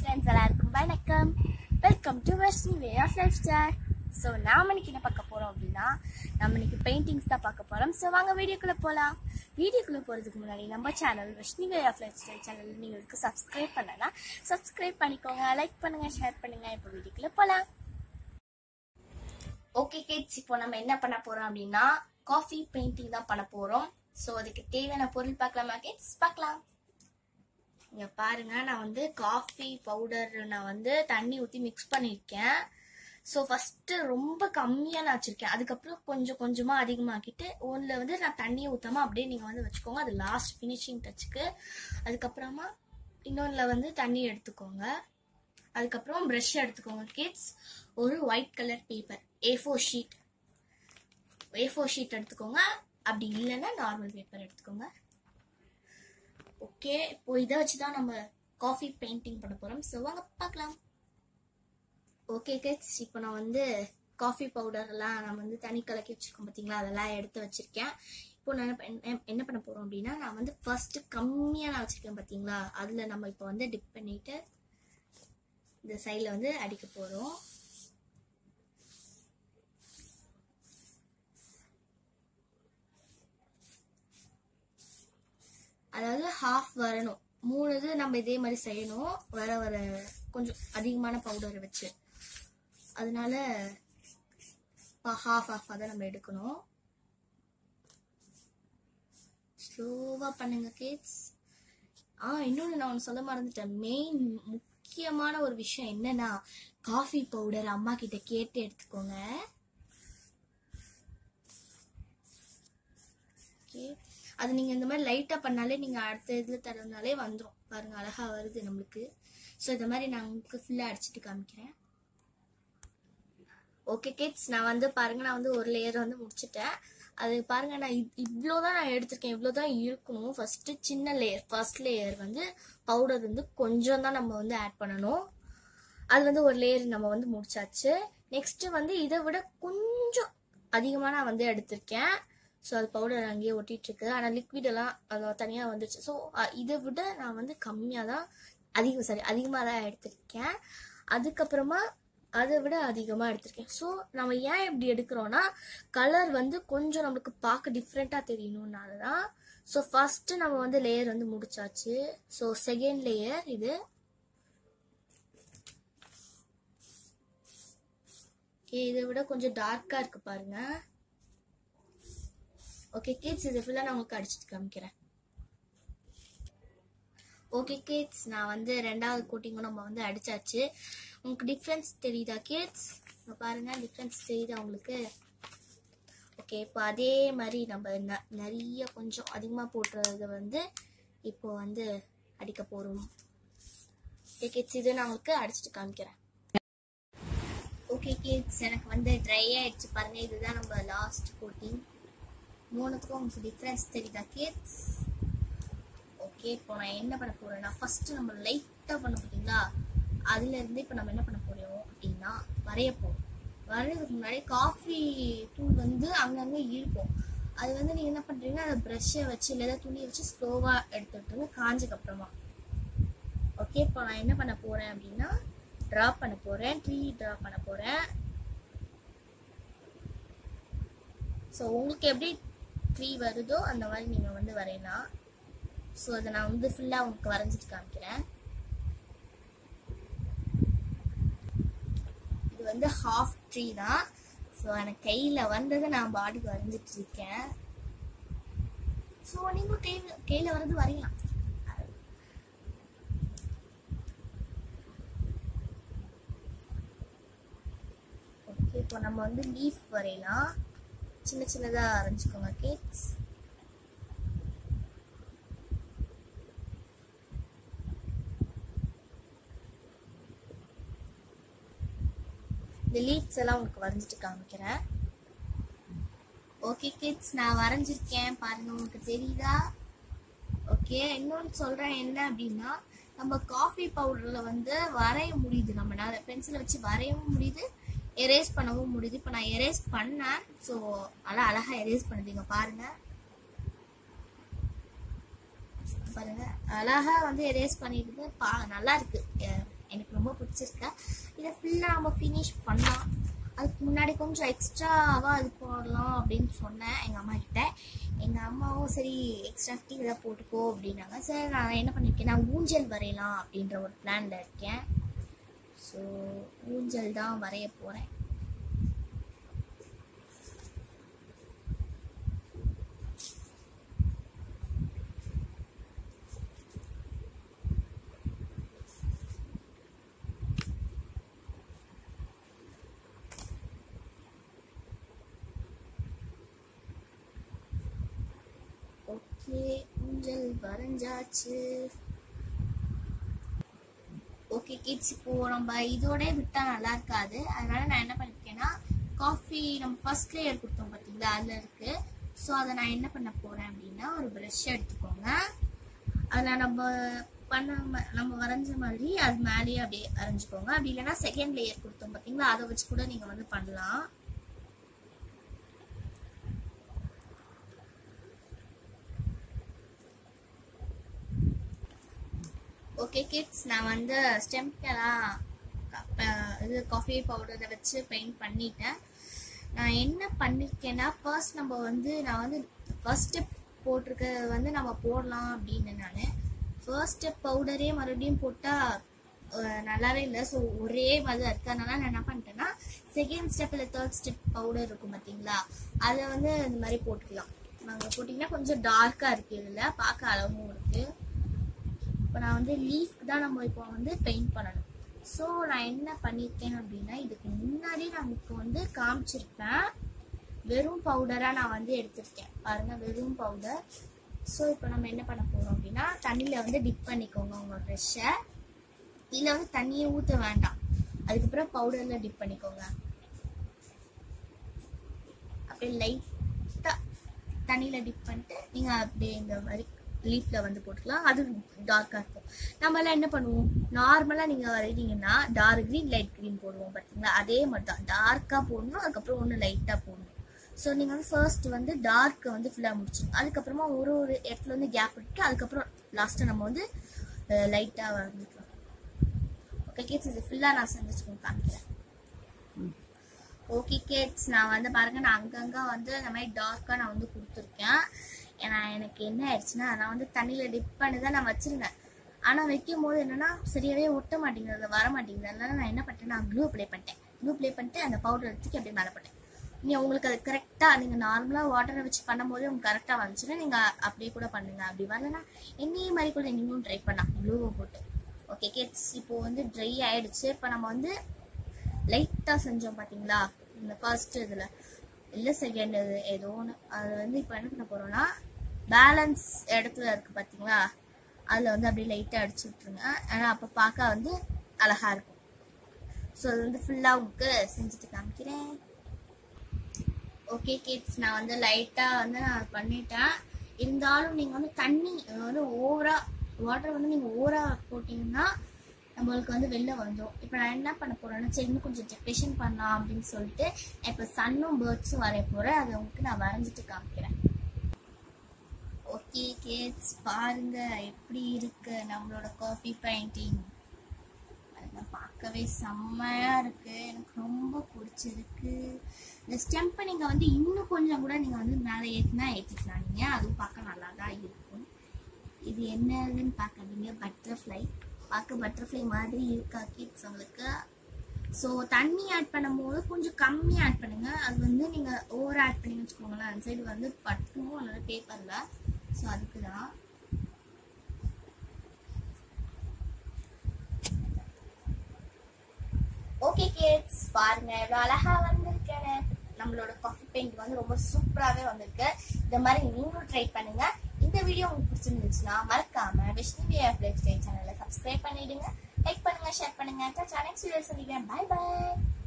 friends எல்லாருக்கும் வணக்கம் welcome to Varshini way of lifestyle so நாம இன்னைக்கு என்ன பார்க்க போகிறோம் அப்படின்னா நம்ம இன்னைக்கு பெயிண்டிங்ஸ் தான் பார்க்க போகிறோம் ஸோ வாங்க வீடியோக்குள்ளே போகலாம் வீடியோக்குள்ளே போகிறதுக்கு முன்னாடி நம்ம channel Varshini way of lifestyle channel நீங்களுக்கு சப்ஸ்கிரைப் பண்ணலாம் சப்ஸ்கிரைப் பண்ணிக்கோங்க லைக் பண்ணுங்கள் ஷேர் பண்ணுங்கள் இப்போ வீடியோக்குள்ளே போகலாம் ஓகே கிட்ஸ் இப்போ நம்ம என்ன பண்ண போறோம் அப்படின்னா காஃபி பெயிண்டிங் தான் பண்ண போறோம் ஸோ அதுக்கு தேவையான பொருள் பார்க்கலாமா கிட்ஸ் பார்க்கலாம் இங்க பாருங்க நான் வந்து காஃபி பவுடர் நான் வந்து தண்ணி ஊற்றி மிக்ஸ் பண்ணியிருக்கேன் ஸோ ஃபர்ஸ்ட் ரொம்ப கம்மியாக நான் வச்சிருக்கேன் அதுக்கப்புறம் கொஞ்சம் கொஞ்சமாக அதிகமாக்கிட்டு ஒன்றில் வந்து நான் தண்ணியை ஊற்றாம அப்படியே நீங்கள் வந்து வச்சுக்கோங்க அது லாஸ்ட் ஃபினிஷிங் டச்சுக்கு அதுக்கப்புறமா இன்னொன்றில் வந்து தண்ணி எடுத்துக்கோங்க அதுக்கப்புறம் ப்ரஷ் எடுத்துக்கோங்க கிட்ஸ் ஒரு white colour paper A four sheet A four sheet எடுத்துக்கோங்க அப்படி இல்லைன்னா நார்மல் பேப்பர் எடுத்துக்கோங்க ஓகே இப்போ இதை வச்சு தான் நம்ம காஃபி பெயிண்டிங் பண்ண போகிறோம் ஸோ வாங்க பார்க்கலாம் ஓகே கிட்ஸ் இப்போ நான் வந்து காஃபி பவுடர்லாம் நம்ம வந்து தனி கலக்கி வச்சுருக்கோம் பார்த்தீங்களா அதெல்லாம் எடுத்து வச்சுருக்கேன் இப்போ நான் என்ன- என்ன- என்ன பண்ண போகிறோம் அப்படின்னா நான் வந்து ஃபர்ஸ்ட் கம்மியாக நான் வச்சுருக்கேன் பார்த்தீங்களா அதில் நம்ம இப்போ வந்து டிப் பண்ணிட்டு இந்த சைடில் வந்து அடிக்க போகிறோம் அதாவது ஹாஃப் வரணும் மூணு இது நம்ம இதே மாதிரி செய்யணும் வர வர கொஞ்சம் அதிகமான பவுடரை வச்சு அதனால ஹாஃப் ஹாஃபாக தான் நம்ம எடுக்கணும் ஸ்லோவாக பண்ணுங்க கிட்ஸ் ஆ இன்னொன்று நான் ஒன்று சொல்ல மறந்துட்டேன் மெயின் முக்கியமான ஒரு விஷயம் என்னன்னா காஃபி பவுடர் அம்மா கிட்ட கேட்டு எடுத்துக்கோங்க ஓகே அது நீங்கள் இந்த மாதிரி லைட்டாக பண்ணாலே நீங்கள் அடுத்த இதில் தரனாலே வந்துடும் பாருங்க அழகா வருது நம்மளுக்கு ஸோ இந்த மாதிரி நான் உங்களுக்கு ஃபுல்லாக அடிச்சுட்டு காமிக்கிறேன் ஓகே கிட்ஸ் நான் வந்து பாருங்க நான் வந்து ஒரு லேயர் வந்து முடிச்சிட்டேன் அது பாருங்க நான் இவ்வளோ தான் நான் எடுத்திருக்கேன் இவ்வளோ தான் இருக்கணும் ஃபர்ஸ்ட் சின்ன லேயர் ஃபர்ஸ்ட் லேயர் வந்து பவுடர் வந்து கொஞ்சம் தான் நம்ம வந்து ஆட் பண்ணணும் அது வந்து ஒரு லேயர் நம்ம வந்து முடிச்சாச்சு நெக்ஸ்ட் வந்து இதை விட கொஞ்சம் அதிகமாக நான் வந்து எடுத்திருக்கேன் ஸோ அது பவுடர் அங்கேயே ஒட்டிட்டு இருக்கு ஆனால் லிக்விட் எல்லாம் அது தனியாக வந்துச்சு ஸோ இதை விட நான் வந்து கம்மியாக தான் அதிகம் சாரி அதிகமாக தான் எடுத்திருக்கேன் அதுக்கப்புறமா அதை விட அதிகமாக எடுத்திருக்கேன் ஸோ நம்ம ஏன் இப்படி எடுக்கிறோன்னா கலர் வந்து கொஞ்சம் நம்மளுக்கு பார்க்க டிஃப்ரெண்ட்டாக தெரியணும்னால தான் ஸோ ஃபர்ஸ்ட் நம்ம வந்து லேயர் வந்து முடிச்சாச்சு ஸோ செகண்ட் லேயர் இது Okay, இதை விட கொஞ்சம் டார்க்காக இருக்கு பாருங்க ஓகே கிட்ஸ் இது ஃபுல்லாக நான் உங்களுக்கு அடிச்சுட்டு காமிக்கிறேன் ஓகே கிட்ஸ் நான் வந்து ரெண்டாவது கோட்டிங்கும் நம்ம வந்து அடிச்சாச்சு உங்களுக்கு டிஃப்ரென்ஸ் தெரியுதா கிட்ஸ் பாருங்க டிஃப்ரென்ஸ் தெரியுதா உங்களுக்கு ஓகே இப்போ அதே மாதிரி நம்ம ந- நிறைய கொஞ்சம் அதிகமாக போட்டுறத வந்து இப்போ வந்து அடிக்க போகிறோம் ஓகே கிட்ஸ் இது நான் உங்களுக்கு அடிச்சுட்டு காமிக்கிறேன் ஓகே கிட்ஸ் எனக்கு வந்து ட்ரை ஆயிடுச்சு பாருங்க இதுதான் நம்ம லாஸ்ட் கோட்டிங் மூணுக்கும் உங்களுக்கு டிஃப்ரென்ஸ் தெரியுதா கிட்ஸ் ஓகே இப்போ நான் என்ன பண்ண போறேன்னா ஃபர்ஸ்ட் நம்ம லைட்டா பண்ண பார்த்தீங்களா அதுல இருந்து இப்போ நம்ம என்ன பண்ண போறோம் அப்படின்னா வரைய போறோம் வரையறதுக்கு முன்னாடி காஃபி தூள் வந்து அங்கங்க இருக்கும் அது வந்து நீங்க என்ன பண்றீங்கன்னா அதை ப்ரஷ்ஷை வச்சு இல்லை துணியை வச்சு ஸ்லோவா எடுத்துட்டுங்க காஞ்சதுக்கு அப்புறமா ஓகே இப்போ நான் என்ன பண்ண போறேன் அப்படின்னா ட்ரா பண்ண போறேன் ட்ரீ ட்ரா பண்ண போறேன் ஸோ உங்களுக்கு எப்படி ட்ரீ வருதோ அந்த மாதிரி நீங்கள் வந்து வரையலாம் ஸோ அதை நான் வந்து ஃபுல்லாக உங்களுக்கு வரைஞ்சிட்டு காமிக்கிறேன் இது வந்து ஹாஃப் ட்ரீ தான் ஸோ எனக்கு கையில் வந்ததை நான் பாடிக்கு வரைஞ்சிட்டு இருக்கேன் ஸோ நீங்கள் கையில் கையில் வர்றது வரையலாம் ஓகே இப்போ நம்ம வந்து லீஃப் வரையலாம் சின்ன சின்னதாக வரைஞ்சிக்கோங்க கிட்ஸ் இந்த லீவ்ஸ் எல்லாம் உங்களுக்கு வரைஞ்சிட்டு காமிக்கிறேன் ஓகே கிட்ஸ் நான் வரைஞ்சிருக்கேன் பாருங்க உங்களுக்கு தெரியுதா ஓகே இன்னொன்று சொல்றேன் என்ன அப்படின்னா நம்ம காஃபி பவுடர்ல வந்து வரைய முடியுது நம்மளால பென்சிலை வச்சு வரையவும் முடியுது எரேஸ் பண்ணவும் முடியுது இப்போ நான் எரேஸ் பண்ணேன் ஸோ நல்லா அழகா எரேஸ் பண்ணுதுங்க பாருங்க பாருங்க அழகா வந்து எரேஸ் பண்ணிட்டு பா நல்லா இருக்கு எனக்கு ரொம்ப பிடிச்சிருக்கு இதை ஃபுல்லாக நம்ம ஃபினிஷ் பண்ணலாம் அதுக்கு முன்னாடி கொஞ்சம் எக்ஸ்ட்ராவாக அது போடலாம் அப்படின்னு சொன்னேன் எங்கள் அம்மா கிட்ட எங்கள் அம்மாவும் சரி எக்ஸ்ட்ரா ஃபிஃப்டி இதாக போட்டுக்கோ அப்படின்னாங்க சரி நான் என்ன பண்ணியிருக்கேன் நான் ஊஞ்சல் வரையலாம் அப்படின்ற ஒரு பிளானில் இருக்கேன் ஸோ ஊஞ்சல் தான் வரைய போகிறேன் ஓகே ஊஞ்சல் வரைஞ்சாச்சு ஓகே கிட்ஸ் இப்போ நம்ம இதோட விட்டா நல்லா இருக்காது அதனால நான் என்ன பண்ணிருக்கேன்னா காஃபி நம்ம ஃபர்ஸ்ட் லேயர் கொடுத்தோம் பார்த்தீங்களா அதில் இருக்கு ஸோ அதை நான் என்ன பண்ண போறேன் அப்படின்னா ஒரு ப்ரஷ் எடுத்துக்கோங்க அதில் நம்ம பண்ண ம- நம்ம வரைஞ்ச மாதிரி அது மேலேயே அப்படியே வரைஞ்சுக்கோங்க அப்படி இல்லைன்னா செகண்ட் லேயர் கொடுத்தோம் பார்த்தீங்களா அதை வச்சு கூட நீங்கள் வந்து பண்ணலாம் ஓகே கிட்ஸ் நான் வந்து ஸ்டெம்ப்டெல்லாம் இது காஃபி பவுடரை வச்சு பெயிண்ட் பண்ணிட்டேன் நான் என்ன பண்ணிருக்கேன்னா ஃபர்ஸ்ட் நம்ம வந்து நான் வந்து ஃபர்ஸ்ட் ஸ்டெப் போட்டிருக்கிறது வந்து நம்ம போடலாம் அப்படின்னு நான் ஃபர்ஸ்ட் ஸ்டெப் பவுடரே மறுபடியும் போட்டால் நல்லாவே இல்லை ஸோ ஒரே மாதிரி தான் இருக்கு அதனால நான் என்ன பண்ணிட்டேன்னா செகண்ட் ஸ்டெப் இல்லை தேர்ட் ஸ்டெப் பவுடர் இருக்கும் பார்த்தீங்களா அதை வந்து இந்த மாதிரி போட்டுக்கலாம் நாங்கள் போட்டிங்கன்னா கொஞ்சம் டார்க்காக இருக்குது இதில் பார்க்க அளவும் இருக்குது இப்போ நான் வந்து லீஃப் தான் நம்ம இப்போ வந்து பெயிண்ட் பண்ணணும் ஸோ நான் என்ன பண்ணியிருக்கேன் அப்படின்னா இதுக்கு முன்னாடி நமக்கு வந்து காமிச்சிருப்பேன் வெறும் பவுடராக நான் வந்து எடுத்திருக்கேன் பாருங்க வெறும் பவுடர் ஸோ இப்போ நம்ம என்ன பண்ண போகிறோம் அப்படின்னா தண்ணியில் வந்து டிப் பண்ணிக்கோங்க உங்கள் ப்ரெஷ்ஷை இதில் வந்து தண்ணியை ஊற்ற வேண்டாம் அதுக்கப்புறம் பவுடரில் டிப் பண்ணிக்கோங்க அப்படியே லைட்டாக தண்ணியில் டிப் பண்ணிட்டு நீங்கள் அப்படியே இந்த மாதிரி லீஃப்ல வந்து போட்டுக்கலாம் அது டார்க்காக இருக்கும் நம்மளாம் என்ன பண்ணுவோம் நார்மலாக நீங்கள் வரைதீங்கன்னா டார்க் க்ரீன் லைட் க்ரீன் போடுவோம் பார்த்தீங்களா அதே மாதிரி தான் டார்க்காக போடணும் அதுக்கப்புறம் ஒன்று லைட்டாக போடணும் ஸோ நீங்கள் வந்து ஃபர்ஸ்ட் வந்து டார்க்கை வந்து ஃபுல்லாக முடிச்சிடும் அதுக்கப்புறமா ஒரு ஒரு இடத்துல வந்து கேப் விட்டு அதுக்கப்புறம் லாஸ்ட்டாக நம்ம வந்து லைட்டாக வந்துக்கலாம் ஓகே கிட்ஸ் இது ஃபுல்லாக நான் செஞ்சுட்டு காமிக்கிறேன் ஓகே கிட்ஸ் நான் வந்து பாருங்க நான் அங்கங்க வந்து இந்த மாதிரி டார்க்காக நான் வந்து கொடுத்துருக்கேன் ஏன்னா எனக்கு என்ன ஆயிடுச்சுன்னா நான் வந்து தண்ணியில் டிப் பண்ணி தான் நான் வச்சிருந்தேன் ஆனால் வைக்கும் போது என்னன்னா சரியாவே ஒட்ட மாட்டேங்குது வர மாட்டேங்குது அதனால நான் என்ன பண்ணிட்டேன் நான் க்ளூ அப்ளை பண்ணிட்டேன் க்ளூ அப்ளை பண்ணிட்டு அந்த பவுடர் எடுத்துக்கி அப்படியே மேலே போட்டேன் நீ உங்களுக்கு அது கரெக்டாக நீங்கள் நார்மலாக வாட்டரை வச்சு பண்ணும்போது உங்களுக்கு கரெக்டாக வந்துச்சுன்னா நீங்கள் அப்படியே கூட பண்ணுங்க அப்படி வரலன்னா என்னையே மாதிரி கூட நீங்களும் ட்ரை பண்ணலாம் க்ளூவை போட்டு ஓகே கிட்ஸ் இப்போ வந்து ட்ரை ஆயிடுச்சு இப்போ நம்ம வந்து லைட்டாக செஞ்சோம் பார்த்தீங்களா இந்த ஃபர்ஸ்ட் இதில் இல்லை செகண்ட் இது ஏதோ ஒன்று அது வந்து இப்போ என்ன பண்ண போகிறோம்னா பேலன்ஸ் இடத்துல இருக்குது பார்த்தீங்களா அதில் வந்து அப்படியே லைட்டாக அடிச்சு விட்ருங்க ஆனால் அப்போ பார்க்க வந்து அழகாக இருக்கும் ஸோ அது வந்து ஃபுல்லாக உங்களுக்கு செஞ்சுட்டு காமிக்கிறேன் ஓகே கிட்ஸ் நான் வந்து லைட்டாக வந்து நான் பண்ணிட்டேன் இருந்தாலும் நீங்கள் வந்து தண்ணி வந்து ஓவரா வாட்டர் வந்து நீங்கள் ஓவரா போட்டிங்கன்னா நம்மளுக்கு வந்து வெளில வந்துடும் இப்போ நான் என்ன பண்ண போறேன்னா சரி இன்னும் கொஞ்சம் டெக்கரேஷன் பண்ணலாம் அப்படின்னு சொல்லிட்டு இப்போ சன்னும் பேர்ட்ஸும் வரைய போறேன் அதை உங்களுக்கு நான் வரைஞ்சிட்டு காமிக்கிறேன் ஓகே கிட்ஸ் பாருங்க எப்படி இருக்கு நம்மளோட காஃபி பெயிண்டிங் அதை பார்க்கவே செம்மையா இருக்கு எனக்கு ரொம்ப பிடிச்சிருக்கு இந்த ஸ்டெம்பை நீங்க வந்து இன்னும் கொஞ்சம் கூட நீங்க வந்து மேலே ஏற்றினா ஏற்றிக்கலாம் நீங்க அதுவும் பார்க்க நல்லா தான் இருக்கும் இது என்னதுன்னு பார்க்காதீங்க பட்டர்ஃப்ளை பார்க்க பட்டர்ஃப்ளை மாதிரி இருக்கா கிட்ஸ் உங்களுக்கு ஸோ தண்ணி ஆட் பண்ணும்போது கொஞ்சம் கம்மி ஆட் பண்ணுங்க அது வந்து நீங்க ஓவர் ஆட் பண்ணி வச்சுக்கோங்களேன் அந்த சைடு வந்து பட்டும் அல்லது பேப்பர்ல ஸோ அதுக்கு தான் ஓகே கிட்ஸ் பாருங்க எவ்வளோ அழகா வந்திருக்கேன்னு நம்மளோட காஃபி பெயிண்ட் வந்து ரொம்ப சூப்பராகவே வந்திருக்கு இந்த மாதிரி நீங்களும் ட்ரை பண்ணுங்க இந்த வீடியோ உங்களுக்கு பிடிச்சிருந்துச்சுன்னா மறக்காம விஷ்ணு லைஃப் ஸ்டைல் சேனலை சப்ஸ்கிரைப் பண்ணிடுங்க லைக் பண்ணுங்க ஷேர் பண்ணுங்க நெக்ஸ்ட் வீடியோ சந்திக்கிறேன் பை பை